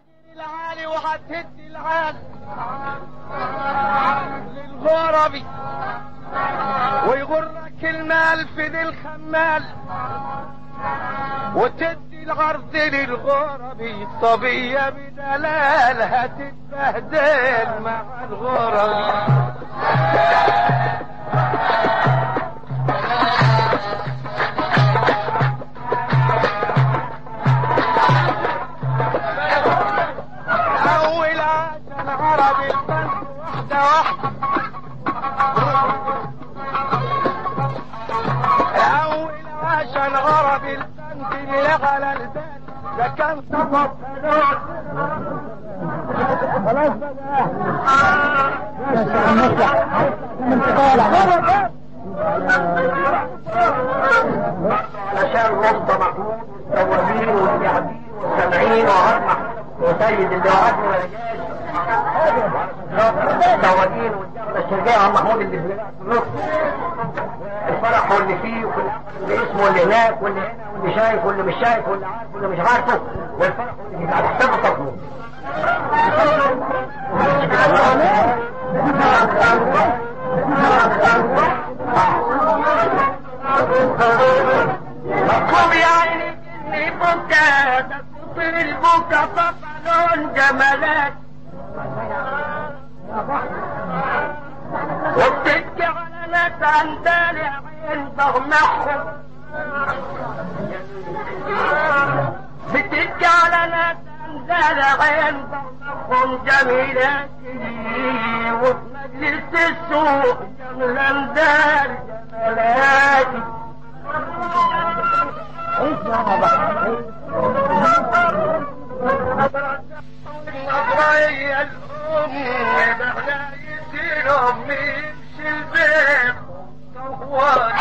العالي وهتهد العالي للغربي ويغرك المال في ذي الخمال وتدي العرض للغربي صبية بدلالها تتبهدل مع الغربي أول عشان عربي الفن واحدة واحدة أول عشان عربي الفن لغى البال ده كان سبب خلاص علشان رفض محمود والتوابين والتعبين والسامعين وعرمح وسيد اللواءات والرجال التوابين والدخلة الشرقية وعم محمود اللي في النص الفرح واللي فيه وفي العقل واللي اسمه واللي هناك واللي هنا واللي شايف واللي مش شايف واللي عارف واللي مش عارفه والفرح واللي في على حساب التصوير مفهوم يا عيني اني بكى تكسر البكا طفلون جمالات وبتبكي على ناس عندها عين تغمحهم بتبكي على ناس عندها عين تغمحهم جميلات وفي مجلس السوق جملان دار جمالاتي النظرية الأم بحناية الأم يمشي البيت طوال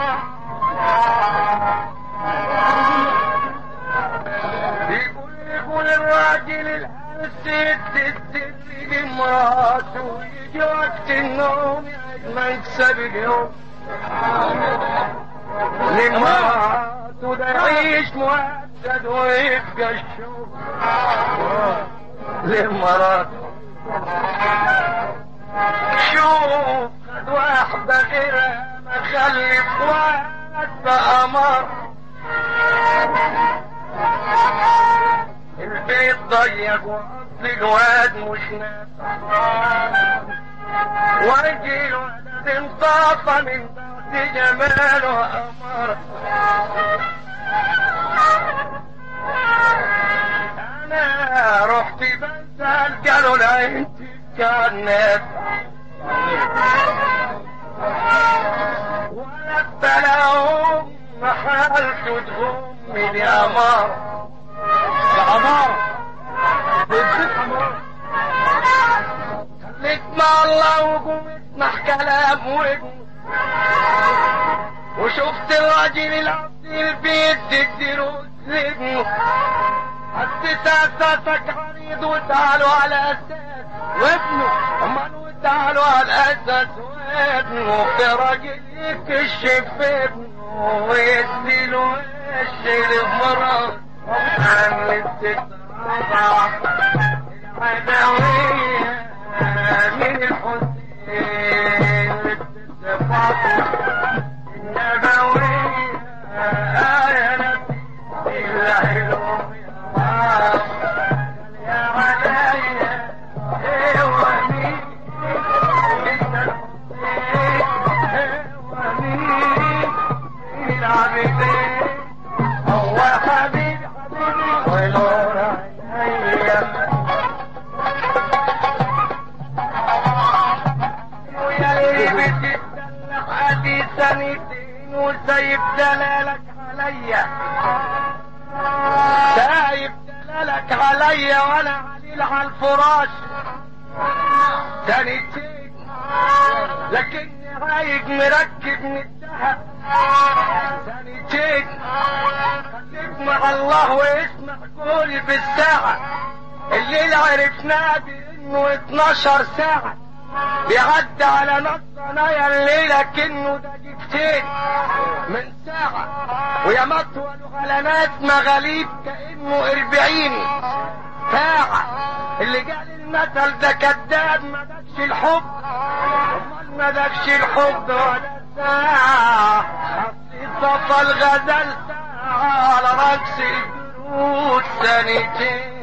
يقول يقول الراجل الحسيت السر لمراته ويجي وقت النوم يعد ما يكسب اليوم لمراته ده يعيش مؤدد ويبقى الشوق لمراته شوف خد واحدة غيرها ما خلف واحد بأمر البيت ضيق وقصد الواد مش نافع ورجل ولد انطاف من بعد جماله أمر أنا رحت بسأل قالوا لا انت كان نافع ولا بلاهم محلت تغمي يا مار يا عمار خليك مع الله وقوم اسمع كلام وابن وشفت الراجل العصير بيدك لابنه حسيت اساسك عريض وتعالوا على اساس وابنه امال وتعالوا على اساس وابنه في راجل يكشف ابنه ويديله وش لمرض عن الاستطاعة العدوية من الحسين للصفات النبوية آية نبي العلوم يا عليا إيه ومين إنت الحسين ومين العبدين هو حبيب حبيبي ونور عينيا ويا اللي بتتدلع ادي سنتين وسايب دلالك عليا سايب دلالك عليا وانا عليل على الفراش سنتين لكني رايق مركب من الذهب سنتين خليك مع الله واسمع قولي بالساعة الليل عرفناه بانه 12 ساعة بيعدي على نص عنايا الليلة كأنه دقيقتين من ساعة ويا مطول على ناس مغاليب كأنه أربعين ساعة اللي قال المثل ده كذاب ما دكش الحب امال ما دكش الحب ولا ساعة حطيت صفا الغزل ساعة على رقص الجنود سنتين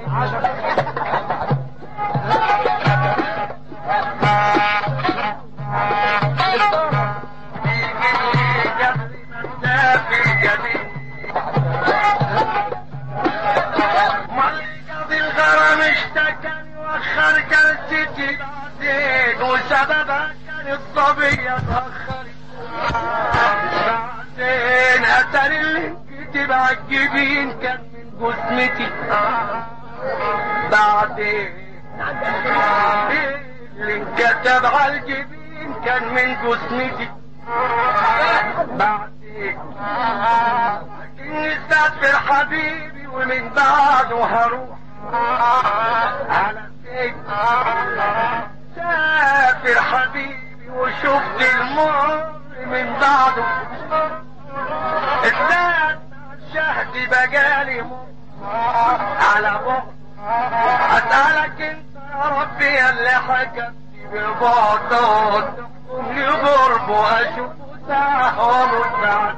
قاضي الغرام اشتكى وخر جلستي بعدين وسببها كان الصبية اتأخرت بعدين اثر اللي انكتب عالجبين كان من جسمتي بعدين اللي انكتب عالجبين كان من جسمتي بعدين لكني سافر حبيبي ومن بعده هروح على فين سافر حبيبي وشفت المر من بعده الناس شهدي بقالي مر على بعد اسألك انت يا ربي يا اللي حكمت ببعد تحكم لي غرب واشوف ساعة واموت بعد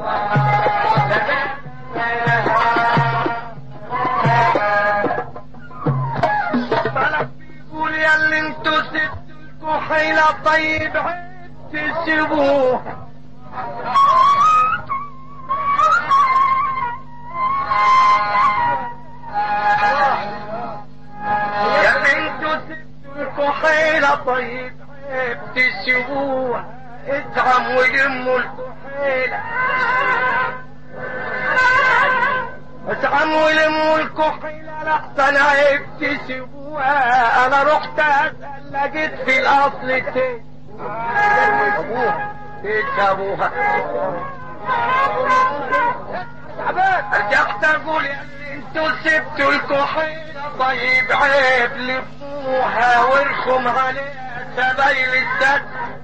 فلك بيقول يا اللي انتوا سبتوا حيلة طيب عيب تسيبوها يا اللي انتوا سبتوا حيلة طيب عيب تسيبوها ادعم ولموا الكحيلة ادعم ولموا الكحيلة لحسن عيب تسيبوها انا رحت اسأل لقيت في الاصل تين تسابوها رجعت اقول يا اللي انتوا سبتوا الكحيلة طيب عيب لفوها وارخم عليها سبايل السد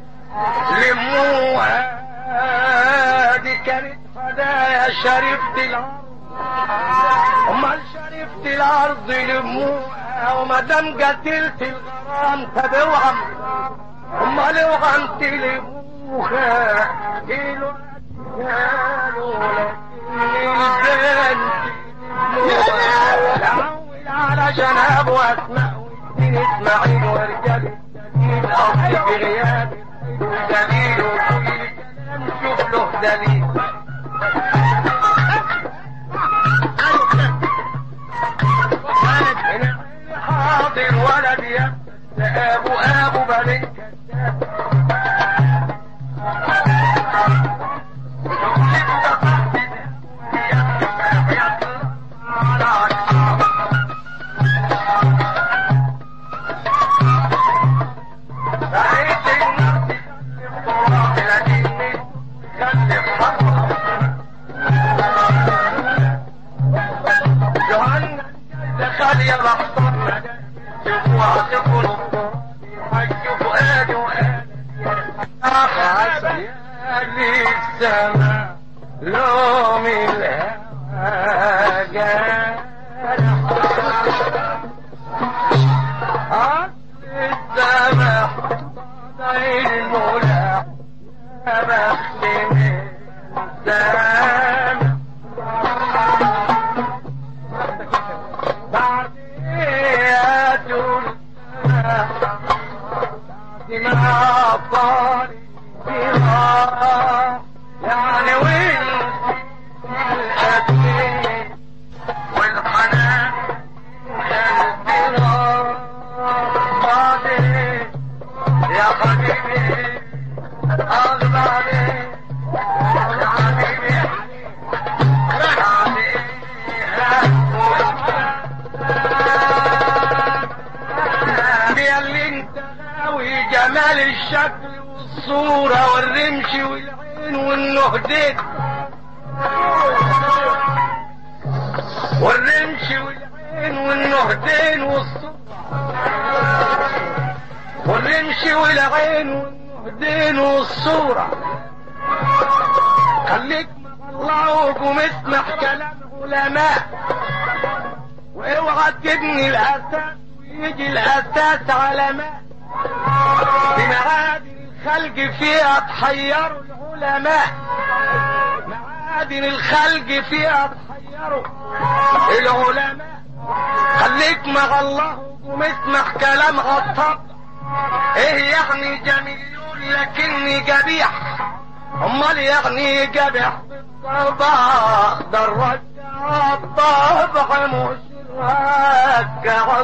لموها دي كانت هدايا شريفة الارض امال شريفة الارض لموها وما دام قتلت الغرام طب اوعى امال اوعى انت لموها قالوا قالوا لكن البنت الاول على جناب واسماء والدين اسماعيل ورجال الدليل اصل في غياب دليل وكل كلام شوف له دليل هنا حاضر ولد يا ابو ابو بلد كذاب رأيت الناس يكلم طرق لكني كلم حقا جهنم دخل يا محصن شوفوا عصفوا حج فؤاد وآل يا للسماء لوم الهوى جال أصل السماء ضيع المولى يا بخت من السماء بعديات السماء ما طاري يعني وين الأسير والحنان الفرار بعدين يا حبيبي أغلى يا حبيبي يا اللي انت غاوي جمال الشكل والصورة والرمش والعين والنهدين والرمش والعين والنهدين والصورة والرمش والعين والنهدين والصورة خليك مطلع وقوم اسمع كلام علماء اوعى تبني الاساس ويجي الاساس على ماء في معادن الخلق فيها تحيروا العلماء معادن الخلق فيها تحيروا العلماء خليك مع الله وقوم اسمع كلام غطاب ايه يعني جميل لكني قبيح امال يعني قبيح بالطبع درجة الطبع مش ركع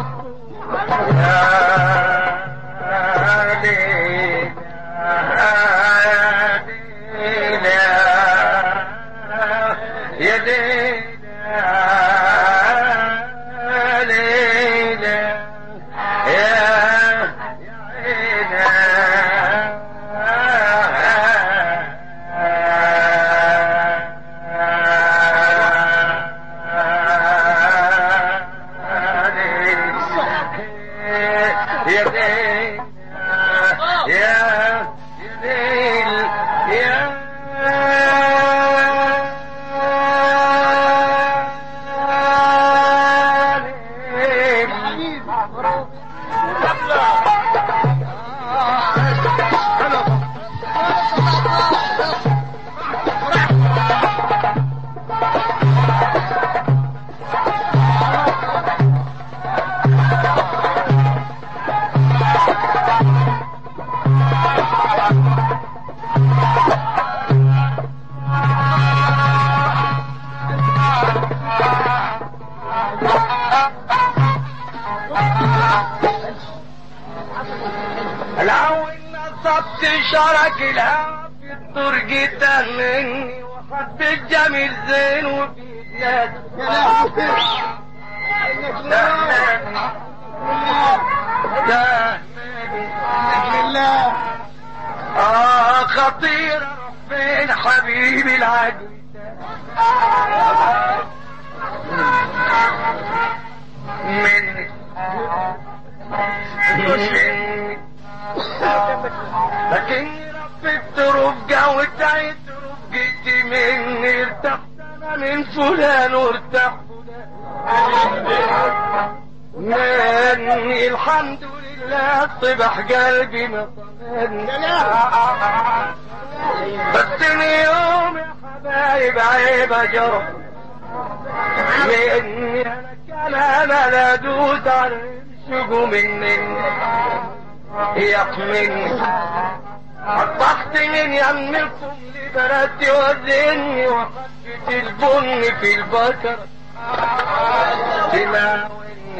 يا ليلى ليلى يا الأول نصبت شرك الهوى في الدور جدا مني وخدت الجميل زين وفي ناس آه خطير أروح فين حبيبي العدو مني مني لكن ربيت رفقة وتعيت رفقتي مني ارتحت انا من فلان وارتاح فلان مني الحمد لله صبح قلبي مطمئن بس يوم يا حبايب عيب اجرب مني انا كان انا لا ادوس على الشقو مني يقمني أصبحت من يمكم لبلدي وزني وخفت البن في البكر تناولني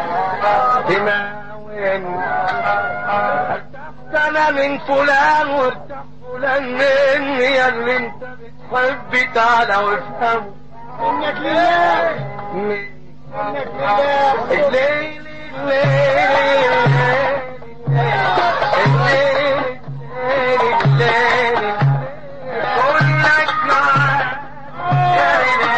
تناولني ارتحت انا من فلان وارتاح فلان مني يا اللي انت بتحبي تعالى وافهم منك لله مني منك لله الليل الليل الليل الليل كلك معاك يا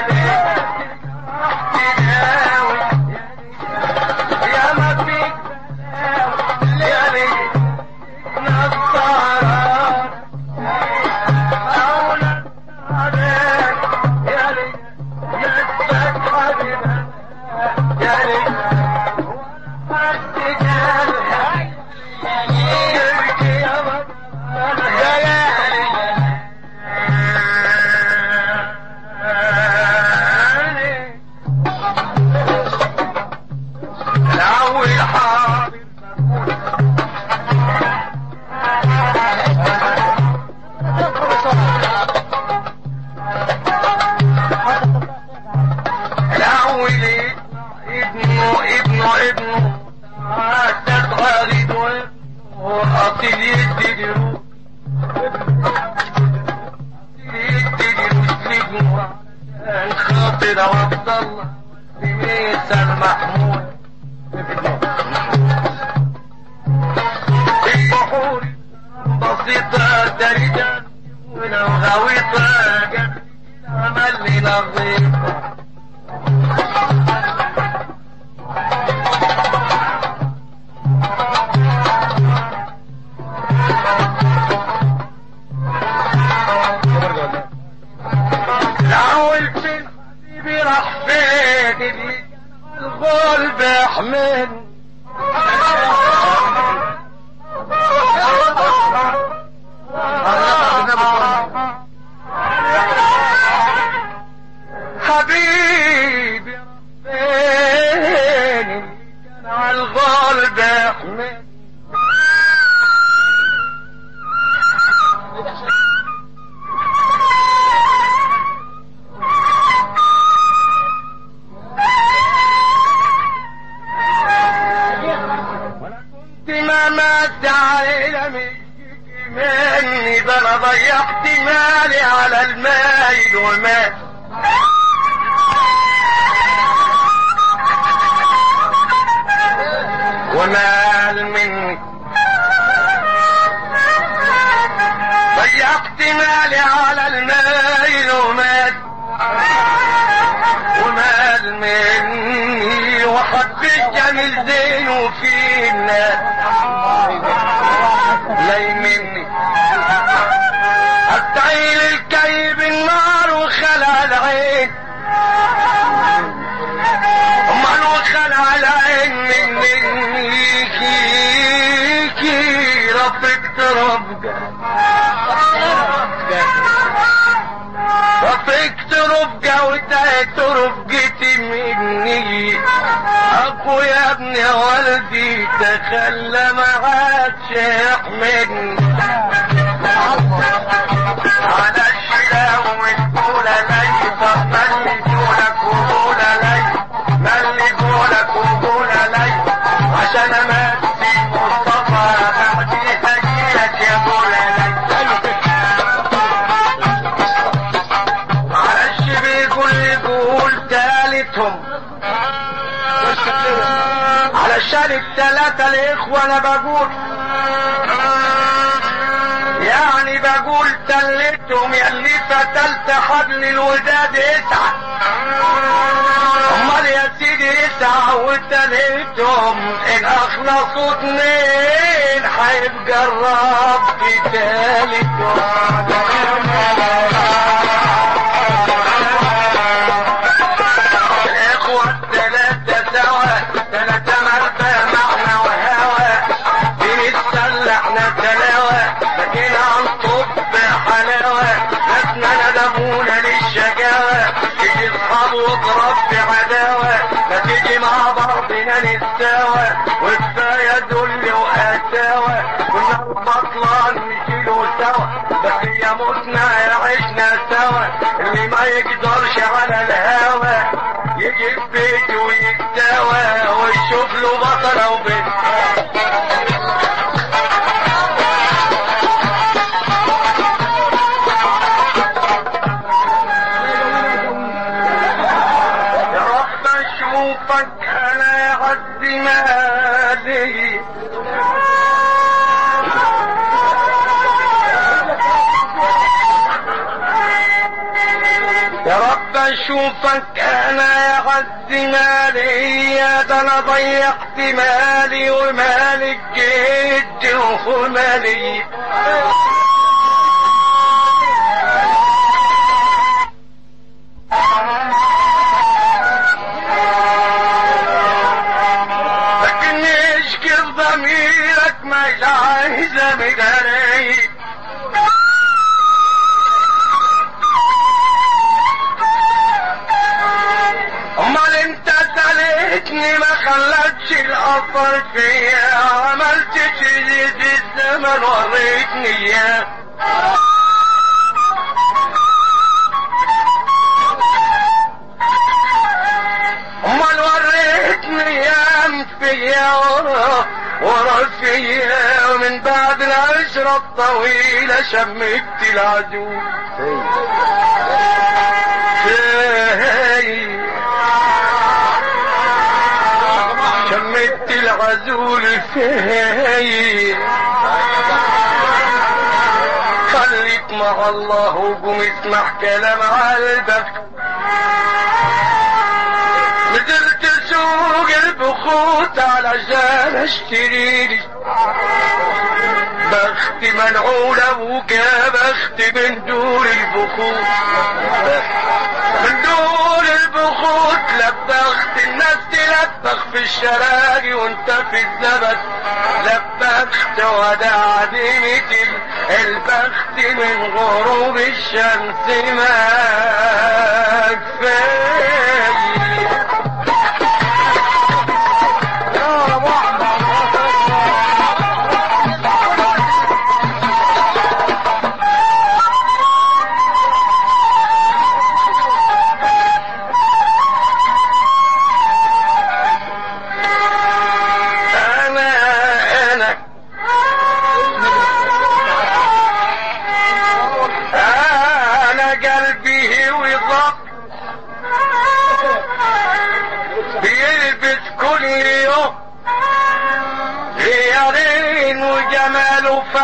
يا ما فيك يا ريت نصارى أو نصارى يا ريت نسبك حبيبنا يا ريت الأول حاضر الأول ابنه ابنه ابنه عدت غالد وأصيل يدي دروس يدي دروس لابنه عشان خاطر عبد الله بميسر محمود البحور بسيطة درجة ولو غويطة جد عمل لي نظيفة الأول فين حبيبي راح فين اللي كان بحمد ما مات علينا مني ده انا ضيعت مالي على المايل ومات ومال مني ضيعت مالي على المايل ومات ومال مني وحبيت جميل زين وفي الناس لي مني التعيل الكيب النار وخلع العين امال وخلع العين من مني كي كي ربك تربك ربك تربك وتهت ربقتي مني اخو يا ابن والدي تخلى ما عادش يحمدني على الشلاوة والطول لي فملجولك وقول لي ملجولك وقول لي عشان امسي مصطفى بعدي هجيلك يا مولا على الشبي يقول يقول تالتهم علشان التلاتة الاخوة انا بقول يعني بقول تلتهم يلي فتلت حبل الوداد اسعى امال يا سيدي اسعى وتلتهم ان اخلصوا اتنين هيبقى الرب تالتهم الاخوة التلاتة سوا تلاتة مرتبة معنى وهوى بنتسلى احنا تلاوة لكن هنطب حلاوة ناسنا ندمونا للشقاوة تيجي اصحاب واضرب بعداوة ما تيجي مع بعضنا نتساوى وكفاية ذل وقساوة كنا البطلان نشيله سوا بس يا موتنا يا عشنا سوا اللي ما يقدرش على الهوى يجي في بيته ويتساوى ويشوف له بطلة وبنت يا رب اشوفك انا يا عز مالي يا رب اشوفك انا يا عز مالي يا ده انا ضيعت مالي ومالك جد ومالي لكن يشكي ضميرك مش عايزة مداري امال انت سالتني ما خلتش الاثر فيا عملت جديد الزمن وريتني اياه امال وريتني ايام فيا ورا ورا فيا ومن بعد العشرة الطويلة شمت العجوز فيا شمت العزول فيا خليك مع الله وقوم اسمع كلام قلبك نزلت سوق البخوت علشان اشتريلي بخت منعولة وجاب اخت من دور البخوت من دور البخوت لبخت الناس تلبخ في الشراجي وانت في الزبد لبخت ودع ديمة البخت من غروب الشمس ما كفايه يا ابو احمد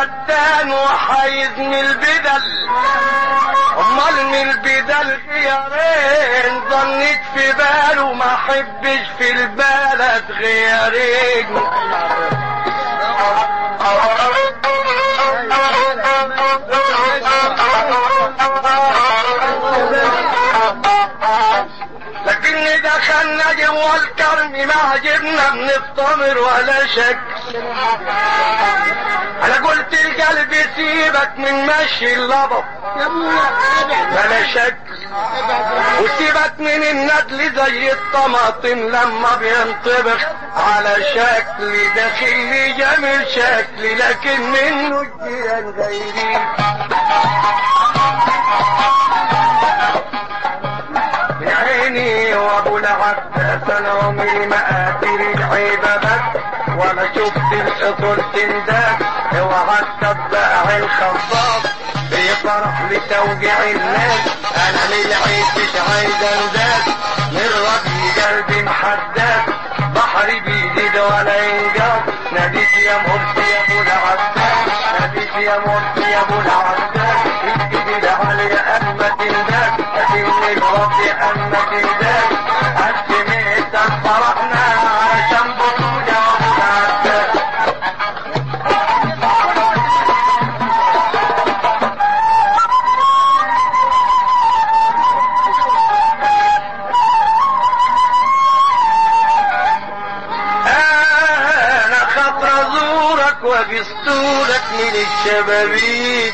فتان وحيز من البدل امال من البدل خيارين ظنيت في باله ما احبش في البلد غيرين لكني دخلنا جوا الكرم ما عجبنا من التمر ولا شك انا قلت القلب سيبك من مشي اللبط بلا شك وسيبك من الندل زي الطماطم لما بينطبخ على شكل داخلي جميل شكلي لكن منه الجيران غيري يا عيني وابو العباس انا عمري ما قاتل العيبه بس ولا شفت الحصول تنداس اوعى تتبع الخطاب بيفرح لتوجيع الناس انا للعيد مش عايز انداس من ربي قلبي محدد بحري بيزيد ولا ينقص ناديت يا مرسي يا ابو العباس ناديت يا مرسي يا ابو العباس الجديد علي اما تنداس لكن الرب اما تنداس قسمت فرحنا عشان بطولة ابو العباس انا خاطر ازورك واقصدك من الشبابيك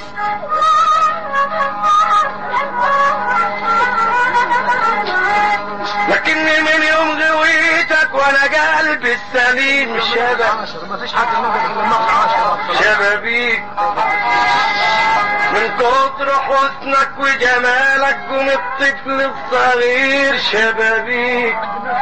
لكني من يوم غويتك وانا قلبي السليم شباب ما فيش حد منك المغرب عشرة شبابيك من كتر حسنك وجمالك قوم الطفل الصغير شبابيك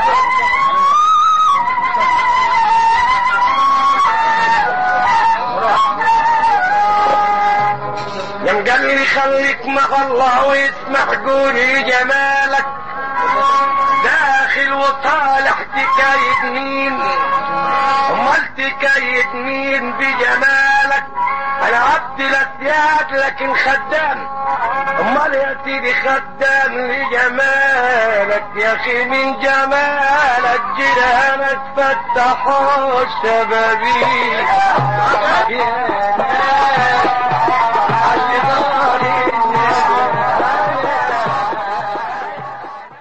من قال لي خليك مع الله ويسمح قولي جمالك داخل وطالع تكايد مين امال تكايد مين بجمالك انا عبد الاسياد لكن خدام امال يا سيدي خدام لجمالك يا اخي من جمالك جيرانك فتحوا الشبابيك يا